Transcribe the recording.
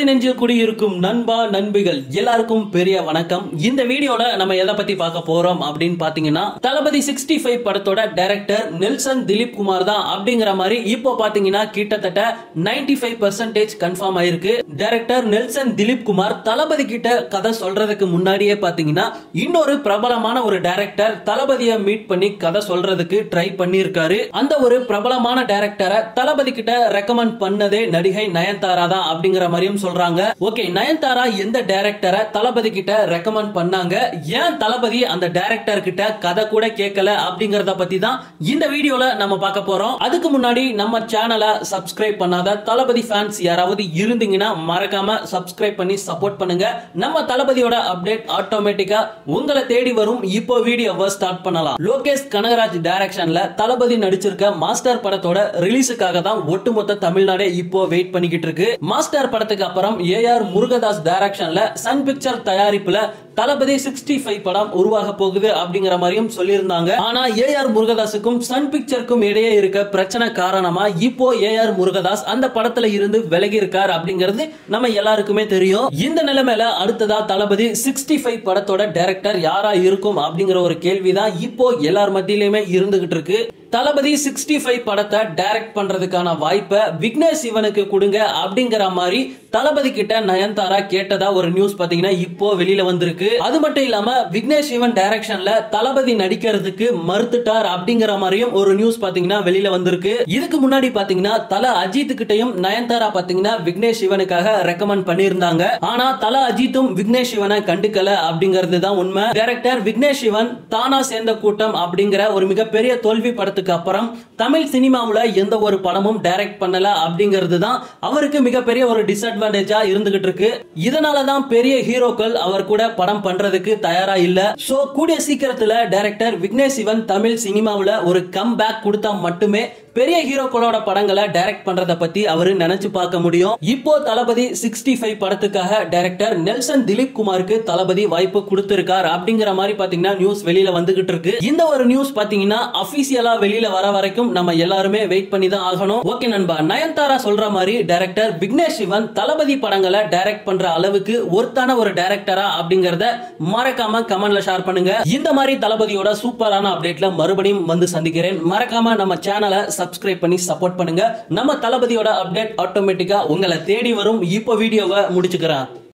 நெஞ்சில் குடியிருக்கும் நண்பா நண்பிகள் எல்லாருக்கும் பெரிய வணக்கம் இந்த வீடியோல நம்ம எதை பத்தி பார்க்க போறோம் அப்படின்னு பாத்தீங்கன்னா தளபதி சிக்ஸ்டி ஃபைவ் படத்தோட டைரக்டர் நெல்சன் திலீப் குமார் தான் அப்படிங்கிற மாதிரி இப்போ பாத்தீங்கன்னா கிட்டத்தட்ட 95% ஃபைவ் பர்சன்டேஜ் கன்ஃபார்ம் ஆயிருக்கு டைரக்டர் நெல்சன் திலீப் குமார் தளபதி கிட்ட கதை சொல்றதுக்கு முன்னாடியே பாத்தீங்கன்னா இன்னொரு பிரபலமான ஒரு டைரக்டர் தளபதியை மீட் பண்ணி கதை சொல்றதுக்கு ட்ரை பண்ணியிருக்காரு அந்த ஒரு பிரபலமான டைரக்டரை தளபதி கிட்ட ரெக்கமெண்ட் பண்ணதே நடிகை நயன்தாரா தான் அப்படிங்கிற மாதிரியும் சொல்றாங்க ஓகே நயன்தாரா எந்த டைரக்டரை தளபதி கிட்ட ரெக்கமெண்ட் பண்ணாங்க ஏன் தளபதி அந்த டைரக்டர் கிட்ட கதை கூட கேட்கல அப்படிங்கறத பத்தி தான் இந்த வீடியோல நம்ம பார்க்க போறோம் அதுக்கு முன்னாடி நம்ம சேனலை சப்ஸ்கிரைப் பண்ணாத தளபதி ஃபேன்ஸ் யாராவது இருந்தீங்கன்னா மறக்காம சப்ஸ்கிரைப் பண்ணி சப்போர்ட் பண்ணுங்க நம்ம தளபதியோட அப்டேட் ஆட்டோமேட்டிக்கா உங்களை தேடி வரும் இப்போ வீடியோவை ஸ்டார்ட் பண்ணலாம் லோகேஷ் கனகராஜ் டைரக்ஷன்ல தளபதி நடிச்சிருக்க மாஸ்டர் படத்தோட ரிலீஸுக்காக தான் ஒட்டுமொத்த தமிழ்நாடே இப்போ வெயிட் பண்ணிக்கிட்டு இருக்கு மாஸ்டர் படத்துக்கு அப்புறம் ஏஆர் முருகதாஸ் டைரக்ஷன்ல சன் பிக்சர் தயாரிப்புல தளபதி சிக்ஸ்டி ஃபைவ் படம் உருவாக போகுது அப்படிங்கிற மாதிரியும் சொல்லியிருந்தாங்க ஆனா ஏஆர் முருகதாஸுக்கும் சன் பிக்சருக்கும் இடையே இருக்க பிரச்சனை காரணமா இப்போ ஏஆர் முருகதாஸ் அந்த படத்துல இருந்து விலகி இருக்கார் அப்படிங்கிறது நம்ம எல்லாருக்குமே தெரியும் இந்த நிலைமையில அடுத்ததா தளபதி சிக்ஸ்டி ஃபைவ் படத்தோட டைரக்டர் யாரா இருக்கும் அப்படிங்கிற ஒரு கேள்விதான் இப்போ எல்லார் மத்தியிலுமே இருந்துகிட்டு இருக்கு தளபதி சிக்ஸ்டி ஃபைவ் படத்தை டைரக்ட் பண்றதுக்கான வாய்ப்பை விக்னேஷ் சிவனுக்கு கொடுங்க அப்படிங்கிற மாதிரி தளபதி கிட்ட நயன்தாரா கேட்டதா ஒரு நியூஸ் பாத்தீங்கன்னா இப்போ வெளியில வந்திருக்கு அது மட்டும் இல்லாம விக்னேஷ் சிவன் டைரக்ஷன்ல தளபதி நடிக்கிறதுக்கு மறுத்துட்டார் அப்படிங்கிற மாதிரியும் ஒரு நியூஸ் பாத்தீங்கன்னா வெளியில வந்திருக்கு இதுக்கு முன்னாடி பாத்தீங்கன்னா தல அஜித் கிட்டையும் நயன்தாரா பாத்தீங்கன்னா விக்னேஷ் சிவனுக்காக ரெக்கமெண்ட் பண்ணியிருந்தாங்க ஆனா தல அஜித்தும் விக்னேஷ் சிவனை கண்டுக்கல அப்படிங்கிறது தான் உண்மை டைரக்டர் விக்னேஷ் சிவன் தானா சேர்ந்த கூட்டம் அப்படிங்கிற ஒரு மிகப்பெரிய தோல்வி படத்துக்கு அப்புறம் தமிழ் சினிமாவுல எந்த ஒரு படமும் டைரக்ட் பண்ணல அப்படிங்கிறது தான் அவருக்கு மிகப்பெரிய ஒரு டிஸ்அட்வான்டேஜா இருந்துகிட்டு இருக்கு இதனால தான் பெரிய ஹீரோக்கள் அவர் கூட படம் பண்றதுக்கு தயாரா இல்ல சோ கூடிய சீக்கிரத்துல டைரக்டர் விக்னேஷ் சிவன் தமிழ் சினிமாவுல ஒரு கம் பேக் கொடுத்தா மட்டுமே பெரிய ஹீரோக்களோட படங்களை டைரக்ட் பண்றத பத்தி அவரு நினைச்சு பார்க்க முடியும் இப்போ தளபதி சிக்ஸ்டி ஃபைவ் படத்துக்காக டைரக்டர் நெல்சன் திலீப் குமாருக்கு தளபதி வாய்ப்பு கொடுத்திருக்கார் அப்படிங்கிற மாதிரி பாத்தீங்கன்னா நியூஸ் வெளியில வந்துகிட்டு இருக்கு இந்த ஒரு நியூஸ் பாத்தீங்கன்னா அபிஷியலா வெளியில வர வரைக்கும் நம்ம எல்லாருமே வெயிட் பண்ணி தான் ஆகணும் ஓகே நண்பா நயன்தாரா சொல்ற மாதிரி டைரக்டர் விக்னேஷ் சிவன் தளபதி படங்களை டைரக்ட் பண்ற அளவுக்கு ஒருத்தான ஒரு டைரக்டரா அப்படிங்கறத மறக்காம கமெண்ட்ல ஷேர் பண்ணுங்க இந்த மாதிரி தளபதியோட சூப்பரான அப்டேட்ல மறுபடியும் வந்து சந்திக்கிறேன் மறக்காம நம்ம சேனலை சப்ஸ்கிரைப் பண்ணி சப்போர்ட் பண்ணுங்க நம்ம தளபதியோட அப்டேட் ஆட்டோமேட்டிக்கா உங்களை தேடி வரும் இப்போ வீடியோவை முடிச்சுக்கிறேன்